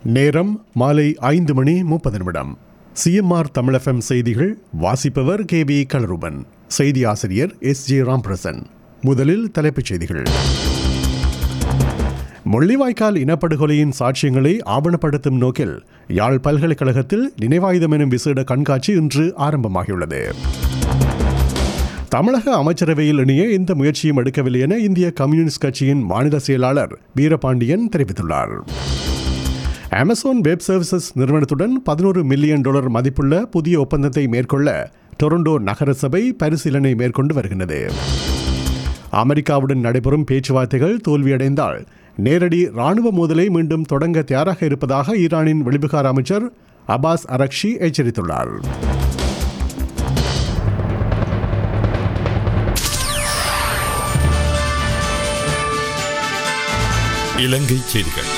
நேரம் மாலை ஐந்து மணி முப்பது நிமிடம் சிஎம்ஆர் தமிழ் செய்திகள் வாசிப்பவர் கே வி கலருபன் செய்தி ஆசிரியர் எஸ் ஜே ராம்பிரசன் முதலில் தலைப்புச் செய்திகள் முள்ளிவாய்க்கால் இனப்படுகொலையின் சாட்சியங்களை ஆவணப்படுத்தும் நோக்கில் யாழ் பல்கலைக்கழகத்தில் நினைவாயுதம் எனும் விசேட கண்காட்சி இன்று ஆரம்பமாகியுள்ளது தமிழக அமைச்சரவையில் இணைய எந்த முயற்சியும் எடுக்கவில்லை என இந்திய கம்யூனிஸ்ட் கட்சியின் மாநில செயலாளர் வீரபாண்டியன் தெரிவித்துள்ளார் அமேசான் வெப் சர்வீசஸ் நிறுவனத்துடன் பதினோரு மில்லியன் டாலர் மதிப்புள்ள புதிய ஒப்பந்தத்தை மேற்கொள்ள டொரண்டோ நகரசபை பரிசீலனை மேற்கொண்டு வருகிறது அமெரிக்காவுடன் நடைபெறும் பேச்சுவார்த்தைகள் தோல்வியடைந்தால் நேரடி ராணுவ மோதலை மீண்டும் தொடங்க தயாராக இருப்பதாக ஈரானின் வெளிவிகார அமைச்சர் அபாஸ் அரக்ஷி எச்சரித்துள்ளார் இலங்கை செய்திகள்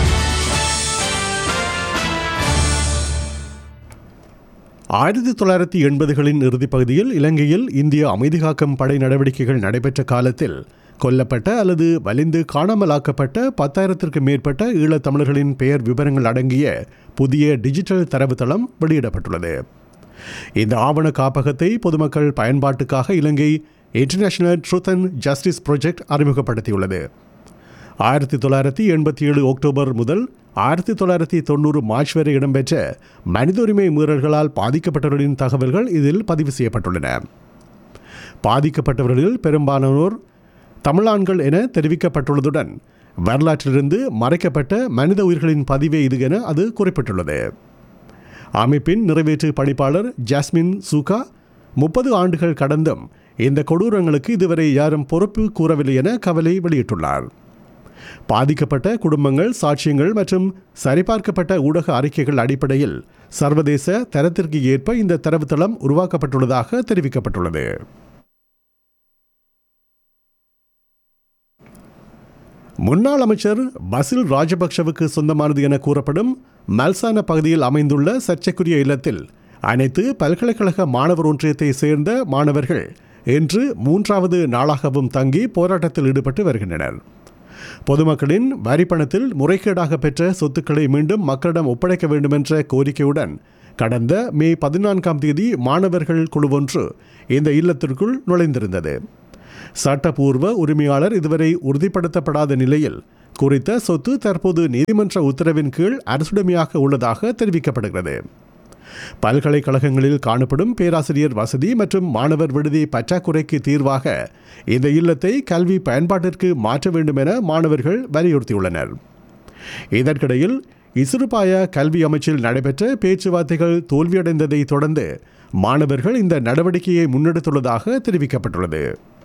ஆயிரத்தி தொள்ளாயிரத்தி எண்பதுகளின் இறுதிப் பகுதியில் இலங்கையில் இந்திய அமைதி காக்கும் படை நடவடிக்கைகள் நடைபெற்ற காலத்தில் கொல்லப்பட்ட அல்லது வலிந்து காணாமலாக்கப்பட்ட பத்தாயிரத்திற்கு மேற்பட்ட ஈழத்தமிழர்களின் பெயர் விவரங்கள் அடங்கிய புதிய டிஜிட்டல் தரவுத்தளம் வெளியிடப்பட்டுள்ளது இந்த ஆவண காப்பகத்தை பொதுமக்கள் பயன்பாட்டுக்காக Ilangai international truth and justice project அறிமுகப்படுத்தியுள்ளது ஆயிரத்தி தொள்ளாயிரத்தி எண்பத்தி ஏழு அக்டோபர் முதல் ஆயிரத்தி தொள்ளாயிரத்தி தொண்ணூறு மார்ச் வரை இடம்பெற்ற மனித உரிமை மீறல்களால் பாதிக்கப்பட்டவர்களின் தகவல்கள் இதில் பதிவு செய்யப்பட்டுள்ளன பாதிக்கப்பட்டவர்களில் பெரும்பாலானோர் தமிழான்கள் என தெரிவிக்கப்பட்டுள்ளதுடன் வரலாற்றிலிருந்து மறைக்கப்பட்ட மனித உயிர்களின் பதிவே இது என அது குறிப்பிட்டுள்ளது அமைப்பின் நிறைவேற்று பணிப்பாளர் ஜாஸ்மின் சூகா முப்பது ஆண்டுகள் கடந்தும் இந்த கொடூரங்களுக்கு இதுவரை யாரும் பொறுப்பு கூறவில்லை என கவலை வெளியிட்டுள்ளார் பாதிக்கப்பட்ட குடும்பங்கள் சாட்சியங்கள் மற்றும் சரிபார்க்கப்பட்ட ஊடக அறிக்கைகள் அடிப்படையில் சர்வதேச தரத்திற்கு ஏற்ப இந்த தரவுத்தளம் உருவாக்கப்பட்டுள்ளதாக தெரிவிக்கப்பட்டுள்ளது முன்னாள் அமைச்சர் பசில் ராஜபக்ஷவுக்கு சொந்தமானது என கூறப்படும் மல்சான பகுதியில் அமைந்துள்ள சர்ச்சைக்குரிய இல்லத்தில் அனைத்து பல்கலைக்கழக மாணவர் ஒன்றியத்தை சேர்ந்த மாணவர்கள் இன்று மூன்றாவது நாளாகவும் தங்கி போராட்டத்தில் ஈடுபட்டு வருகின்றனர் பொதுமக்களின் வரிப்பணத்தில் முறைகேடாக பெற்ற சொத்துக்களை மீண்டும் மக்களிடம் ஒப்படைக்க வேண்டும் என்ற கோரிக்கையுடன் கடந்த மே பதினான்காம் தேதி மாணவர்கள் குழு ஒன்று இந்த இல்லத்திற்குள் நுழைந்திருந்தது சட்டப்பூர்வ உரிமையாளர் இதுவரை உறுதிப்படுத்தப்படாத நிலையில் குறித்த சொத்து தற்போது நீதிமன்ற உத்தரவின் கீழ் அரசுடைமையாக உள்ளதாக தெரிவிக்கப்படுகிறது பல்கலைக்கழகங்களில் காணப்படும் பேராசிரியர் வசதி மற்றும் மாணவர் விடுதி பற்றாக்குறைக்கு தீர்வாக இந்த இல்லத்தை கல்வி பயன்பாட்டிற்கு மாற்ற வேண்டும் என மாணவர்கள் வலியுறுத்தியுள்ளனர் இதற்கிடையில் இசுருபாய கல்வி அமைச்சில் நடைபெற்ற பேச்சுவார்த்தைகள் தோல்வியடைந்ததை தொடர்ந்து மாணவர்கள் இந்த நடவடிக்கையை முன்னெடுத்துள்ளதாக தெரிவிக்கப்பட்டுள்ளது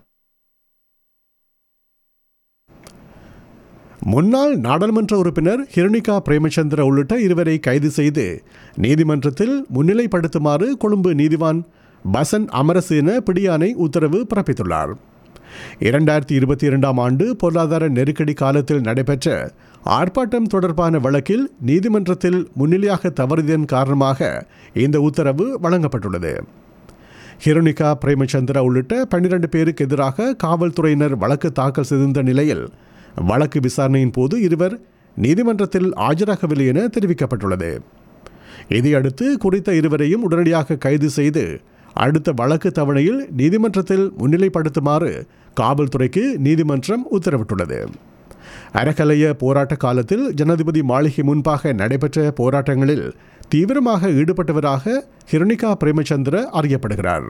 முன்னாள் நாடாளுமன்ற உறுப்பினர் ஹிரணிகா பிரேமச்சந்திர உள்ளிட்ட இருவரை கைது செய்து நீதிமன்றத்தில் முன்னிலைப்படுத்துமாறு கொழும்பு நீதிவான் பசன் அமரசேன பிடியானை உத்தரவு பிறப்பித்துள்ளார் இரண்டாயிரத்தி இருபத்தி இரண்டாம் ஆண்டு பொருளாதார நெருக்கடி காலத்தில் நடைபெற்ற ஆர்ப்பாட்டம் தொடர்பான வழக்கில் நீதிமன்றத்தில் முன்னிலையாக தவறியதன் காரணமாக இந்த உத்தரவு வழங்கப்பட்டுள்ளது ஹிரோனிகா பிரேமச்சந்திரா உள்ளிட்ட பன்னிரண்டு பேருக்கு எதிராக காவல்துறையினர் வழக்கு தாக்கல் செய்திருந்த நிலையில் வழக்கு விசாரணையின் போது இருவர் நீதிமன்றத்தில் ஆஜராகவில்லை என தெரிவிக்கப்பட்டுள்ளது இதையடுத்து குறித்த இருவரையும் உடனடியாக கைது செய்து அடுத்த வழக்கு தவணையில் நீதிமன்றத்தில் முன்னிலைப்படுத்துமாறு காவல்துறைக்கு நீதிமன்றம் உத்தரவிட்டுள்ளது அறக்கலைய போராட்ட காலத்தில் ஜனாதிபதி மாளிகை முன்பாக நடைபெற்ற போராட்டங்களில் தீவிரமாக ஈடுபட்டவராக ஹிரணிகா பிரேமச்சந்திர அறியப்படுகிறார்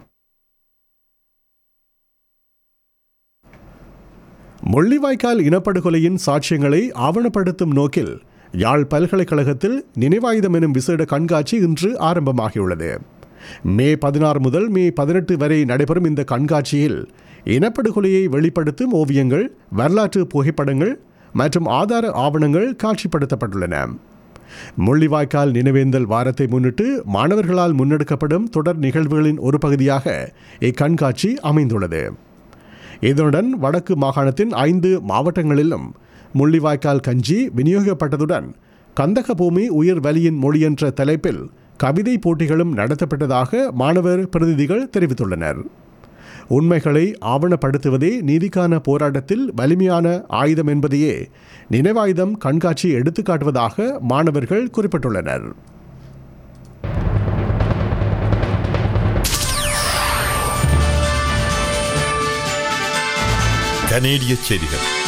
முள்ளிவாய்க்கால் இனப்படுகொலையின் சாட்சியங்களை ஆவணப்படுத்தும் நோக்கில் யாழ் பல்கலைக்கழகத்தில் நினைவாயுதம் எனும் விசேட கண்காட்சி இன்று ஆரம்பமாகியுள்ளது மே பதினாறு முதல் மே பதினெட்டு வரை நடைபெறும் இந்த கண்காட்சியில் இனப்படுகொலையை வெளிப்படுத்தும் ஓவியங்கள் வரலாற்று புகைப்படங்கள் மற்றும் ஆதார ஆவணங்கள் காட்சிப்படுத்தப்பட்டுள்ளன முள்ளிவாய்க்கால் நினைவேந்தல் வாரத்தை முன்னிட்டு மாணவர்களால் முன்னெடுக்கப்படும் தொடர் நிகழ்வுகளின் ஒரு பகுதியாக இக்கண்காட்சி அமைந்துள்ளது இதனுடன் வடக்கு மாகாணத்தின் ஐந்து மாவட்டங்களிலும் முள்ளிவாய்க்கால் கஞ்சி விநியோகிக்கப்பட்டதுடன் கந்தக பூமி உயிர் வலியின் மொழி என்ற தலைப்பில் கவிதை போட்டிகளும் நடத்தப்பட்டதாக மாணவர் பிரதிநிதிகள் தெரிவித்துள்ளனர் உண்மைகளை ஆவணப்படுத்துவதே நீதிக்கான போராட்டத்தில் வலிமையான ஆயுதம் என்பதையே நினைவாயுதம் கண்காட்சி எடுத்துக்காட்டுவதாக மாணவர்கள் குறிப்பிட்டுள்ளனர் கனேடிய செய்திகள்